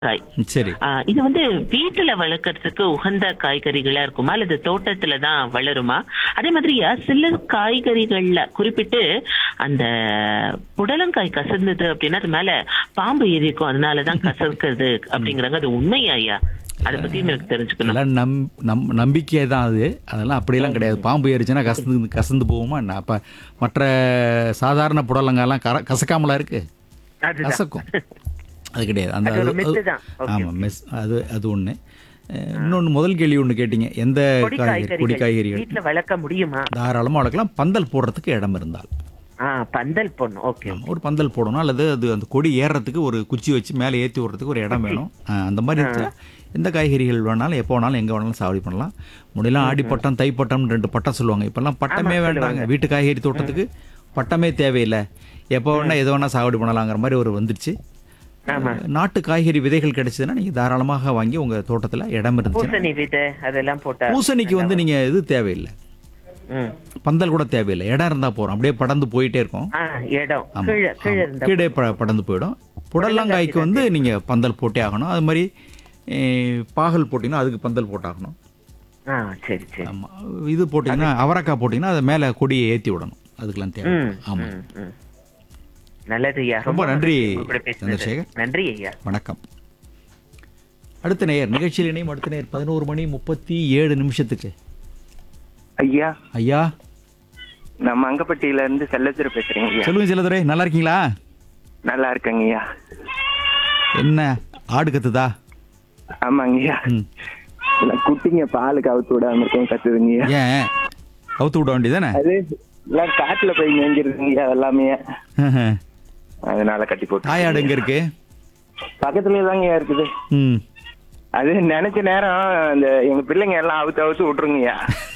காய் சரி ஆ, இது வந்து வீட்டுல வளர்க்கறதுக்கு உகந்த காய்கறிகளா இருக்குமா அல்லது தோட்டத்துல தான் வளருமா அதே மாதிரியா சில காய்கறிகள்ல குறிப்பிட்டு அந்த புடலங்காய் கசந்தது அப்படின்னா அது மேல பாம்பு ஏறிக்கும் அதனாலதான் கசக்குது அப்படிங்கறாங்க அது உண்மையா ஐயா அதை பத்தி எனக்கு தெரிஞ்சுக்கணும் எல்லாம் நம் நம் நம்பிக்கை தான் அது அதெல்லாம் அப்படியெல்லாம் கிடையாது பாம்பு ஏறிச்சுன்னா கசந்து கசந்து போகுமா என்ன அப்போ மற்ற சாதாரண புடலங்காலாம் கர கசக்காமலா இருக்கு அதுதான். கசக்கும் அது கிடையாது அந்த அது ஒரு அது- myth அது- தான். Okay, ஆமா மெஸ் அது அது ஒன்று இன்னொன்று முதல் கேள்வி ஒன்று கேட்டீங்க எந்த கொடி காய்கறி கொடி காய்கறிகள் காய்கறிகள் வீட்டுல வளர்க்க முடியுமா தாராளமாக வளர்க்கலாம் பந்தல் போடுறதுக்கு இடம் இருந்தால் ஆ பந்தல் பொண்ணு ஓகே ஆமா, ஒரு பந்தல் போடணும் அல்லது அது அந்த கொடி ஏறுறதுக்கு ஒரு குச்சி வச்சு மேலே ஏற்றி விடுறதுக்கு ஒரு இடம் வேணும் ஆ, அந்த மாதிரி இருந்துச்சுன்னா எந்த காய்கறிகள் வேணாலும் எப்போ வேணாலும் எங்கே வேணாலும் சாவடி பண்ணலாம் முடியலாம் ஆடிப்பட்டம் தைப்பட்டம் ரெண்டு பட்டம் சொல்லுவாங்க இப்போல்லாம் பட்டமே வேண்டாங்க வீட்டு காய்கறி தோட்டத்துக்கு பட்டமே தேவையில்லை எப்போ வேணா எது வேணா சாவடி பண்ணலாங்கிற மாதிரி ஒரு வந்துருச்சு நாட்டு காய்கறி விதைகள் கிடைச்சதுன்னா நீங்கள் தாராளமாக வாங்கி உங்கள் தோட்டத்தில் இடம் இருந்துச்சுன்னா பூசணி விதை அதெல்லாம் போட்டா பூசணிக்கு வந்து நீங்கள் இது தேவையில்லை ம். பந்தல் கூட தேவையில்லை இடம் இருந்தால் போகிறோம் அப்படியே படர்ந்து போயிட்டே இருக்கும் ஆ இடம் ஆமா, கீழே கீழே ஆமா. இருந்தா கீழே ப- படர்ந்து போயிடும் புடலங்காய்க்கு வந்து நீங்கள் பந்தல் போட்டே ஆகணும் அது மாதிரி eh, பாகல் போட்டிங்கன்னா அதுக்கு பந்தல் போட்டாகணும் ஆ சரி சரி ஆமாம் இது போட்டிங்கன்னா அவரைக்காய் போட்டிங்கன்னா அதை மேலே கொடியை ஏற்றி விடணும் அதுக்கெல்லாம் தேவை ம், ஆமாம் ம், ம். நல்லது ஐயா ரொம்ப நன்றி, உங்க கூட பேசுனது. சந்திரசேகர். நன்றி ஐயா வணக்கம் அடுத்த நேயர் நிகழ்ச்சியில் இணையும் அடுத்த நேயர் பதினோரு மணி முப்பத்தி ஏழு நிமிஷத்துக்கு ஐயா ஐயா நான் மங்கப்பட்டியில இருந்து செல்லத்திர பேசுறேங்க ஐயா சொல்லுங்க செல்லதுரை நல்லா இருக்கீங்களா நல்லா இருக்கேங்க ஐயா என்ன ஆடு கத்துதா ஆமாங்க ஐயா ம் இல்ல, குட்டிங்க பாலுக்கு அவுத்து விடாம இருக்கேன் கத்துதுங்க ஐயா ஏன் கவுத்து விட வேண்டியதானே அது எல்லாம் காட்டுல போய் மேய்ஞ்சிருக்குங்க ஐயா எல்லாமே அதனால கட்டி போட்டு தாயாடு எங்க இருக்கு பக்கத்துலயே தாங்க ஐயா இருக்குது ம் அது நினைச்ச நேரம் அந்த எங்க பிள்ளைங்க எல்லாம் அவுத்து அவுத்து விட்டுருங்கய்யா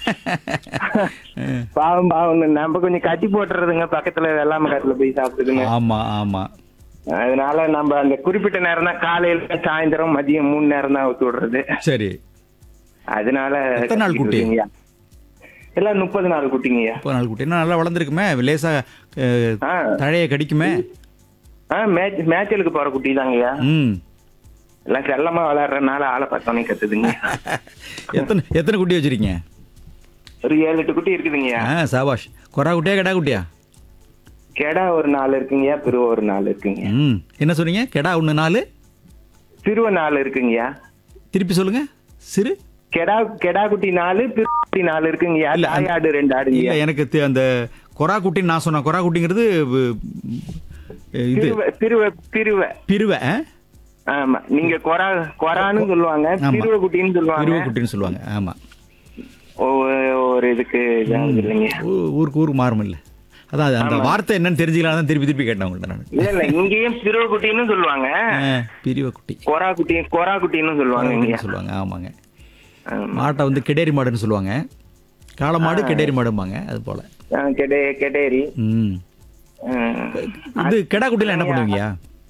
பாவம் பாவம் நம்ம கொஞ்சம் கட்டி போட்டுறதுங்க பக்கத்துல வெள்ளாம காட்டுல போய் சாப்பிடுதுங்க ஆமா ஆமா அதனால நம்ம அந்த குறிப்பிட்ட நேரம் தான் காலையில சாயந்தரம் மதியம் மூணு நேரம் தான் அவுத்து விடுறது சரி அதனால எத்தனை நாள் குட்டி? கட்டிக்கிட்டுருக்குங்கய்யா. எல்லாம் முப்பது நாள் குட்டிங்கய்யா முப்பது நாள் குட்டி என்ன நல்லா வளர்ந்துருக்குமே லேசா அஹ், ஆ தழைய கடிக்குமே ஆ மேட்ச் மேட்சலுக்கு போற குட்டி தாங்கய்யா ம் எல்லாம் செல்லமா விளையாடுறதுனால ஆளை பார்த்தோன்னே கத்துதுங்க எத்தனை எத்தனை குட்டி வச்சிருக்கீங்க ஒரு ஏழு எட்டு குட்டி இருக்குதுங்கய்யா ஆ சாபாஷ் கொரா குட்டியா கெடா குட்டியா கெடா ஒரு நாலு இருக்குங்கய்யா பிருவ ஒரு நாலு இருக்குங்க ம் என்ன சொன்னீங்க கெடா ஒன்று நாலு பிருவ நாலு இருக்குங்கய்யா திருப்பி சொல்லுங்க சிறு கெடா கெடா குட்டி நாலு பிருவ குட்டி நாலு இருக்குங்கய்யா இல்ல, அந்த- தாயாடு ரெண்டு இல்ல ஆடுங்கய்யா எனக்கு தி- அந்த கொரா குட்டின்னு நான் சொன்னேன் கொரா குட்டிங்கிறது வு- இது பிருவ பிருவ பிருவ பிரிவை ஆ? ஆமா நீங்க கொரா கொரான்னு சொல்லுவாங்க ஆமா. பிருவ குட்டின்னு சொல்லுவாங்க பிரிவை குட்டின்னு சொல்லுவாங்க ஆமா ஒவ்வொரு- ஒரு இதுக்கு இதாகுது இல்லைங்க ஊ- ஊருக்கு ஊருக்கு மாறும் இல்ல அதான் அது அந்த வார்த்தை என்னன்னு தெரிஞ்சுக்கலாம் தான் திருப்பி திருப்பி கேட்டேன் உங்கள்ட்ட நான் இல்ல இல்ல இங்கேயும் பிருவ குட்டின்னு சொல்லுவாங்க பிரிவை குட்டி கொரா குட்டி கொரா குட்டின்னு கொரா சொல்லுவாங்க குட்டின்னு இங்கேயா சொல்லுவாங்க ஆமாங்க ஆமா. மாட்டை வந்து கெடேரி மாடுன்னு சொல்லுவாங்க காளை மாடு கெடேரி மாடும்பாங்க அது போல ஆ, கெடே கெடேரி ம் ஆ. இது கெடா குட்டிலாம் என்ன பண்ணுவீங்க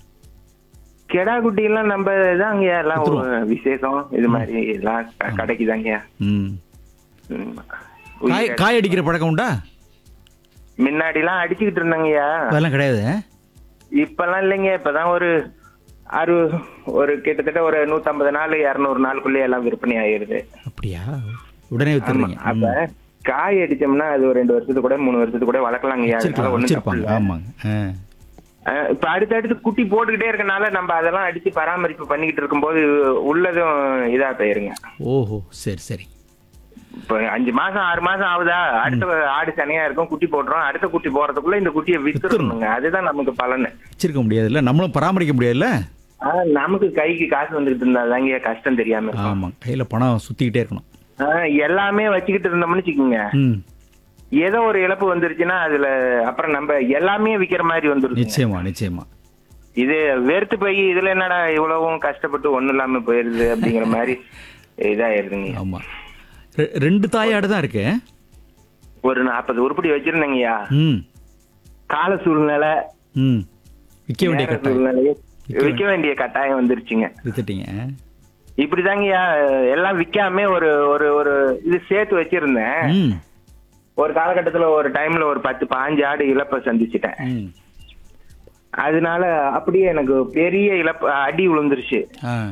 கெடா குட்டி எல்லாம் நம்ம தாங்கய்யா எல்லாம் ஒரு விசேஷம் இது மாதிரி எல்லாம் க- கடைக்கு தாங்கய்யா ம் ம். காய் காய் அடிக்கிற பழக்கம் உண்டா முன்னாடி எல்லாம் அடிச்சுக்கிட்டு இருந்தாங்கய்யா அதெல்லாம் கிடையாது இப்பெல்லாம் இல்லைங்க இப்பதான் ஒரு அறு ஒரு கிட்டத்தட்ட ஒரு நூத்தம்பது நாள் இருநூறு நாளுக்குள்ளே எல்லாம் விற்பனை ஆயிருது அப்படியா உடனே வித்துறீங்க அப்ப காய் அடிச்சோம்னா அது ஒரு ரெண்டு வருஷத்துக்கு கூட மூணு வருஷத்துக்கு கூட வளர்க்கலாங்கய்யா அதனால வச்சிருக்கலாம் ஒண்ணும் தப்பு வச்சிருப்பாங்க இல்ல. ஆமாங்க ஆ. அஹ் இப்ப அடுத்தடுத்து குட்டி போட்டுக்கிட்டே இருக்கனால நம்ம அதெல்லாம் அடிச்சு பராமரிப்பு பண்ணிக்கிட்டு இருக்கும்போது உள்ளதும் இதா போயிருங்க ஓஹோ சரி சரி இப்ப அஞ்சு மாசம் ஆறு மாசம் ஆகுதா அடுத்த ஆடு தனியா இருக்கும் குட்டி போட்டுரும் அடுத்த குட்டி போறதுக்குள்ள இந்த குட்டியை வித்துறணுங்க அதுதான் நமக்கு பலன் வச்சிருக்க முடியாதுல்ல நம்மளும் பராமரிக்க முடியாதுல்ல ஆனா நமக்கு கைக்கு காசு வந்துகிட்டு இருந்தா தாங்க கஷ்டம் தெரியாம இருக்கும் ஆமாம் கையில் பணம் சுற்றிக்கிட்டே இருக்கணும் ஆஹ் எல்லாமே வச்சுக்கிட்டு இருந்தோம்னு வச்சுக்கோங்க ம் ஏதோ ஒரு இழப்பு வந்துருச்சுன்னா அதுல அப்புறம் நம்ம எல்லாமே விக்கிற மாதிரி வந்துருச்சு நிச்சயமா நிச்சயமா இது வெறுத்து போய் இதுல என்னடா இவ்வளவும் கஷ்டப்பட்டு ஒண்ணும் இல்லாம போயிருது அப்படிங்கிற மாதிரி இதாயிருதுங்க ஆமாம் ரெண்டு தாயாடு தான் இருக்கு ஒரு நாற்பது உருப்படி வச்சிருந்தேங்கய்யா ம் கால சூழ்நிலை ம் விற்க வேண்டிய நேர கட்டாயம் சூழ்நிலையை விற்க வேண்டிய கட்டாயம் வந்துருச்சுங்க வித்துட்டீங்க இப்படிதாங்கய்யா எல்லாம் விக்காம ஒரு ஒரு ஒரு இது சேர்த்து வச்சிருந்தேன் ம் ஒரு காலகட்டத்துல ஒரு டைம்ல ஒரு பத்து பாஞ்சு ஆடு இழப்ப சந்திச்சிட்டேன் ம் அதனால அப்படியே எனக்கு பெரிய இழப்பு அடி விழுந்துருச்சு ஆ